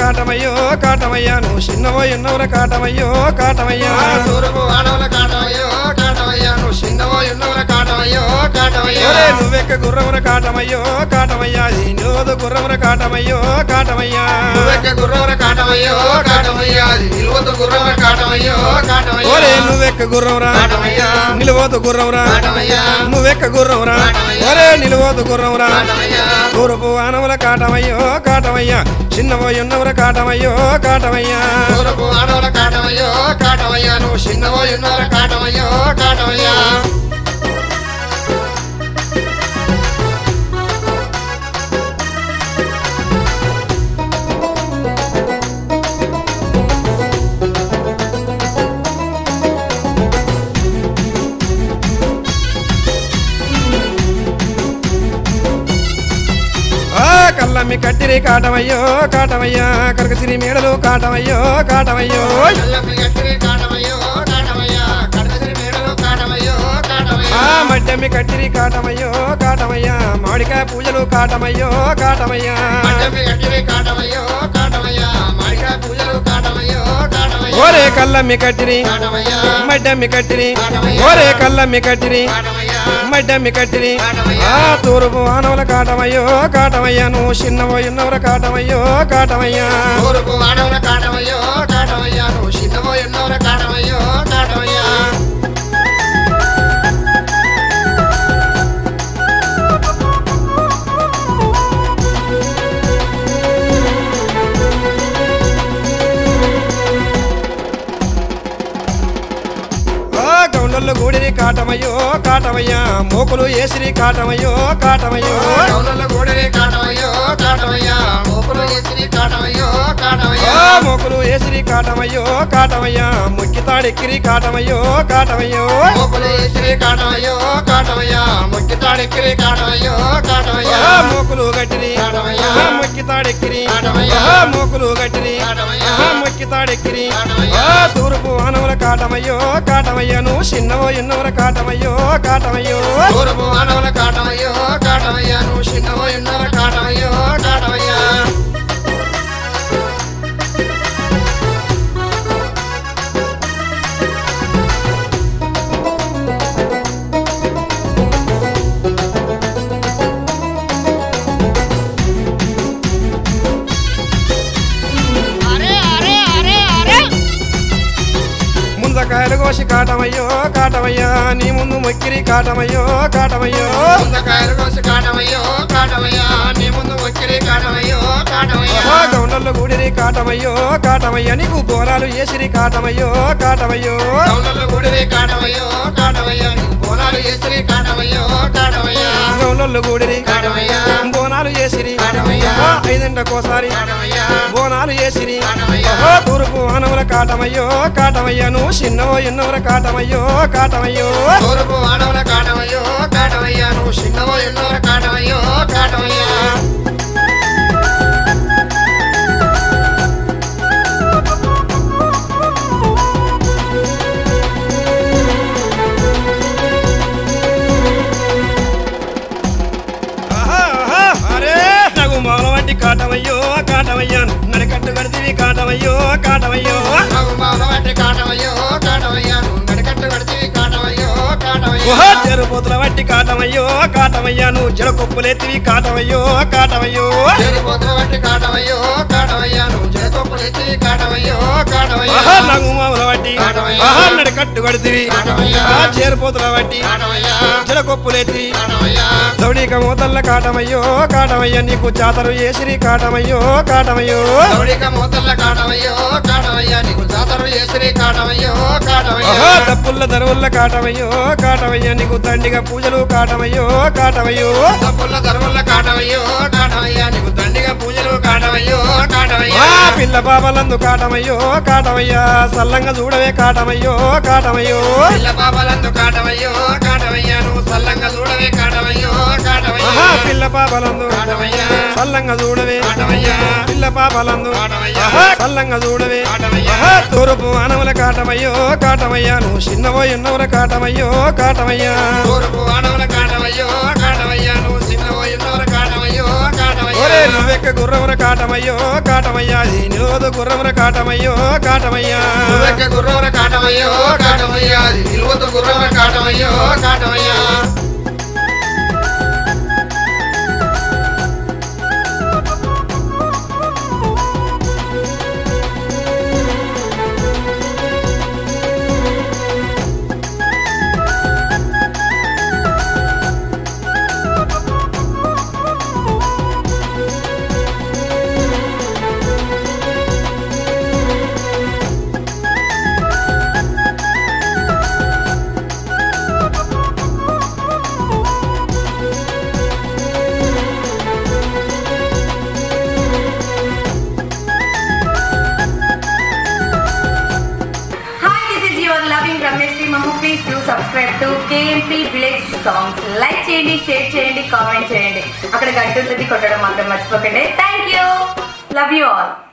కాటమయ్యో కాటమయ్యా నువ్వు చిన్నవో ఎన్నవర కాటమయ్యో కాటమయ్యా తూర్పు ఆడవల కాటమయ్యో కాటమయ్యా నువ్వు చిన్నవో ఎన్నవల కాటమయ్యో కాటమయ్యా ఒరే నువ్వెక్క గుర్రముర కాటమయ్యో కాటమయ్యా అది నిలవదు గుర్రముర కాటమయ్యో కాటమయ్యా నువ్వెక్క గుర్రవర కాటమయ్యో కాటమయ్యా అది నిలువతో గుర్రవర కాటమయ్యో కాటమయ్యా ఒరే నువ్వెక్క గుర్రమురా కాటమయ్యా నిలవదు గుర్రమురా కాటమయ్యా నువ్వెక్క గుర్రమురా కాటమయ్యా. ఒరే నిలవదు గుర్రమురా కాటమయ్యా తూర్పు ఆనముల కాటమయ్యో కాటమయ్యా చిన్నవో ఎన్నవర కాటమయ్యో కాటమయ్యా తూర్పు ఆడవల కాటమయ్యో కాటమయ్యా నువ్వు చిన్నవో ఎన్నవల కాటమయ్యో కాటమయ్యా ఆ కల్లమ్మి కట్టిరి కాటమయ్యో కాటమయ్యా కరకసిరి మేడలు కాటమయ్యో కాటమయ్యో కళ్ళపి గట్టిరి కాటమయ్యో కాటమయ్యా కడసిరి మేడలు కాటమయ్యో కాటమయ్యా ఆ మడ్డమ్మి కట్టిరి కాటమయ్యో కాటమయ్యా మామిడికాయ పూజలు కాటమయ్యో కాటమయ్యా మండపి గట్టిరి కాటమయ్యో కాటమయ్యా మాడికాయ పూజలు కాటమయ్యో కాటమయ్యా ఓరే కల్లమ్మి కట్టిరి కాటమయ్యా మడ్డమ్మి కట్టిరి కాటమయ్యా. ఓరే కల్లమ్మి కట్టిరి కాటమయ్యా మడ్డమ్మి కట్టిరి కాటమయ్యా. ఆ తూర్పు ఆనవల కాటమయ్యో కాటమయ్యా నువ్వు చిన్నవో ఎన్నవర కాటమయ్యో కాటమయ్యా తూర్పు ఆడవల కాటమయ్యో కాటమయ్యా నువ్వు చిన్నవో ఎన్నోర కాటమయ్యో కాటమయ్యా ఆ గౌండల్లో గూడిరి కాటమయ్యో కాటమయ్యా మోకులు ఏసిరి కాటమయ్యో కాటమయ్యో కౌలల గోడరి కాటమయ్యో కాటమయ్యా మోపులు ఎసిరి కాటమయ్యో కాటమయ్యా ఆ మోకులు ఏసిరి కాటమయ్యో కాటమయ్యా ముక్కి తాడెక్కిరి కాటమయ్యో కాటమయ్యో మోపులు ఎసిరి కాటమయ్యో కాటమయ్యా ముక్కి తాడెక్కిరి కాటమయ్యో కాటమయ్యా ఆ మోకులు గట్టిరి కాటమయ్యా. ఆ ముక్కి తాడెక్కిరి కాటమయ్యా. ఆ మోకులు గట్టిరి కాటమయ్యా. ఆ ముక్కి తాడెక్కిరి కాటమయ్యా. ఆ తూర్పు ఆనవల కాటమయ్యో కాటమయ్యా నువ్వు చిన్నవో ఎన్నవర కాటమయ్యో కాటమయ్యో తూర్పు ఆడవల కాటమయ్యో కాటమయ్యా నువ్వు చిన్నవో ఎన్నోర కాటమయ్యో కాటమయ్యా ముందకాయలు కోసి కాటమయ్యో కాటమయ్యా నీ ముందు మొక్కిరి కాటమయ్యో కాటమయ్యో ముందకాయలు కోసి కాటమయ్యో కాటమయ్యా నీ ముందు వచ్చిరి కాటమయ్యో కాటమయ్యా ఆ గౌండల్లో గూడిరి కాటమయ్యో కాటమయ్యా నీకు బోనాలు ఏసిరి కాటమయ్యో కాటమయ్యో కౌలల గుడిరి కాటమయ్యో కాటమయ్యా నీకు బోనాలు ఎసిరి కాటమయ్యో కాటమయ్యా గౌండల్లో గూడిరి కాటమయ్యా బోనాలు ఏసిరి కాటమయ్యా. ఆ ఐదెండకోసారి కాటమయ్యా బోనాలు ఏసిరి కాటమయ్యా. ఓహో తూర్పు ఆనవుల కాటమయ్యో కాటమయ్యా నువ్వు చిన్నవో ఎన్నవర కాటమయ్యో కాటమయ్యో తూర్పు ఆడవల కాటమయ్యో కాటమయ్యా నువ్వు చిన్నవో ఎన్నోర కాటమయ్యో కాటమయ్యా ఆహా, ఆహా, అరే నగు మొగల వంటి కాటమయ్యో కాటమయ్యా నడికట్టు కడితివి కాటమయ్యో కాటమయ్యో నాకు మాలవాటి కాటమయ్యో కాటమయ్యా నువ్వు నడికట్టు కడితివి కాటమయ్యో కాటమయ్యా ఓహో చెరుపోతుల వంటి కాటమయ్యో కాటమయ్యా నువ్వు జడకొప్పులెత్తివి కాటమయ్యో కాటమయ్యో చేరిపోతుల వంటి కాటమయ్యో కాటమయ్యా నువ్వు చేకొప్పులు ఎత్తివి కాటమయ్యో కాటమయ్యా ఆహా నగు మొగల వంటి కాటమయ్యా. ఆహా నడికట్టు కడితివి కాటమయ్యా. ఆ చేరుపోతుల వంటి కాటమయ్యా జడకొప్పులెత్తి కాటమయ్యా దౌడిక మూతల్ల కాటమయ్యో కాటమయ్యా నీకు జాతరు ఏసిరి కాటమయ్యో కాటమయ్యో దౌడిక మూతల్ల కాటమయ్యో కాటమయ్యా నీకు జాతర చేసిరి కాటమయ్యో కాటమయ్యా ఆహా తప్పుల్ల దరువుల్ల కాటమయ్యో కాటమయ్యా నీకు దండిగా పూజలు కాటమయ్యో కాటమయ్యో తప్పుల ధర్మల్ల కాటమయ్యో కాటమయ్యా నీకు దండిగా పూజలు కాటమయ్యో కాటమయ్యా ఆ పిల్ల పాపలందు కాటమయ్యో కాటమయ్యా సల్లంగా చూడవే కాటమయ్యో కాటమయ్యో పిల్ల పాపలందు కాటమయ్యో కాటమయ్యా నువ్వు సల్లంగా చూడవే కాటమయ్యో కాటమయ్యా ఆహా పిల్ల పాపలందు కాటమయ్యా సల్లంగా చూడవే కాటమయ్యా పిల్ల పాపలందు కాటమయ్యా. ఆహా సల్లంగా చూడవే కాటమయ్యా. ఆహా తూర్పు ఆనవుల కాటమయ్యో కాటమయ్యా నువ్వు చిన్నవో ఎన్నవర కాటమయ్యో కాటమయ్యా తూర్పు ఆడవల కాటమయ్యో కాటమయ్యా నువ్వు చిన్నవో ఎన్నోర కాటమయ్యో కాటమయ్యా అరే నువ్వెక్క గుర్రమున కాటమయ్యో కాటమయ్యా అది నిలవదు గుర్రమున కాటమయ్యో కాటమయ్యా నువ్వెక్క గుర్రవర కాటమయ్యో కాటమయ్యా అది నిలువతు గుర్రవర కాటమయ్యో కాటమయ్యా Hi, this is your loving Ramesh Mamu. Please do subscribe to KMP Village Songs. Like చేయండి షేర్ చేయండి కామెంట్ చేయండి అక్కడ గంట ఉంటుంది కొట్టడం మాత్రం మర్చిపోకండి thank you love you all